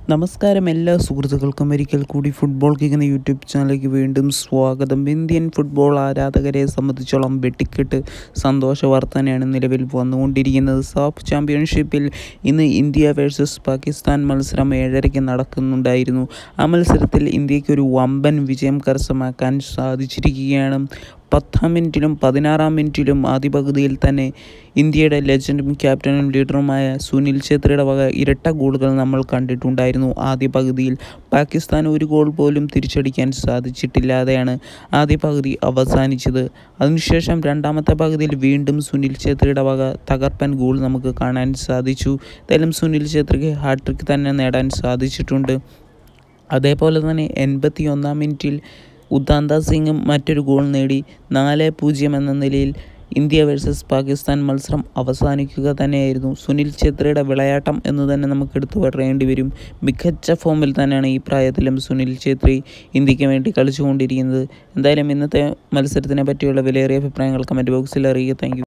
നമസ്കാരം എല്ലാ സുഹൃത്തുക്കൾക്കും ഒരിക്കൽ കൂടി ഫുട്ബോൾ കിക്ക് എന്ന യൂട്യൂബ് ചാനലിലേക്ക് വീണ്ടും സ്വാഗതം ഇന്ത്യൻ ഫുട്ബോൾ ആരാധകരെ സംബന്ധിച്ചോളം വെട്ടിക്കെട്ട് സന്തോഷ വാർത്തയാണ് നിലവിൽ വന്നുകൊണ്ടിരിക്കുന്നത് സാഫ് ചാമ്പ്യൻഷിപ്പിൽ ഇന്ന് ഇന്ത്യ വേഴ്സസ് പാകിസ്ഥാൻ മത്സരം ഏഴരയ്ക്ക് നടക്കുന്നുണ്ടായിരുന്നു ആ മത്സരത്തിൽ ഇന്ത്യക്ക് ഒരു വമ്പൻ വിജയം കരസ്ഥമാക്കാൻ സാധിച്ചിരിക്കുകയാണ് പത്താം മിനിറ്റിലും പതിനാറാം മിനിറ്റിലും ആദ്യ പകുതിയിൽ തന്നെ ഇന്ത്യയുടെ ലെജൻഡും ക്യാപ്റ്റനും ലീഡറുമായ സുനിൽ ഛേത്രിയുടെ വക ഇരട്ട ഗോളുകൾ നമ്മൾ കണ്ടിട്ടുണ്ടായിരുന്നു ആദ്യ പകുതിയിൽ പാകിസ്ഥാൻ ഒരു ഗോൾ പോലും തിരിച്ചടിക്കാൻ സാധിച്ചിട്ടില്ലാതെയാണ് ആദ്യ പകുതി അവസാനിച്ചത് അതിനുശേഷം രണ്ടാമത്തെ പകുതിയിൽ വീണ്ടും സുനിൽ ഛേത്രിയുടെ വക തകർപ്പൻ ഗോൾ നമുക്ക് കാണാൻ സാധിച്ചു എന്തായാലും സുനിൽ ഛേത്രിക്ക് ഹാട്രിക് തന്നെ നേടാൻ സാധിച്ചിട്ടുണ്ട് അതേപോലെ തന്നെ എൺപത്തി ഒന്നാം മിനിറ്റിൽ ഉദാന്ത സിംഗും മറ്റൊരു ഗോൾ നേടി നാല് പൂജ്യം എന്ന നിലയിൽ ഇന്ത്യ വേഴ്സസ് പാകിസ്ഥാൻ മത്സരം അവസാനിക്കുക തന്നെയായിരുന്നു സുനിൽ ഛേത്രിയുടെ വിളയാട്ടം എന്ന് തന്നെ നമുക്ക് എടുത്തു പറയേണ്ടി വരും മികച്ച ഫോമിൽ തന്നെയാണ് ഈ പ്രായത്തിലും സുനിൽ ഛേത്രി ഇന്ത്യക്ക് വേണ്ടി കളിച്ചുകൊണ്ടിരിക്കുന്നത് എന്തായാലും ഇന്നത്തെ മത്സരത്തിനെ പറ്റിയുള്ള വിലയേറിയ അഭിപ്രായങ്ങൾ കമൻറ്റ് ബോക്സിൽ അറിയുക താങ്ക്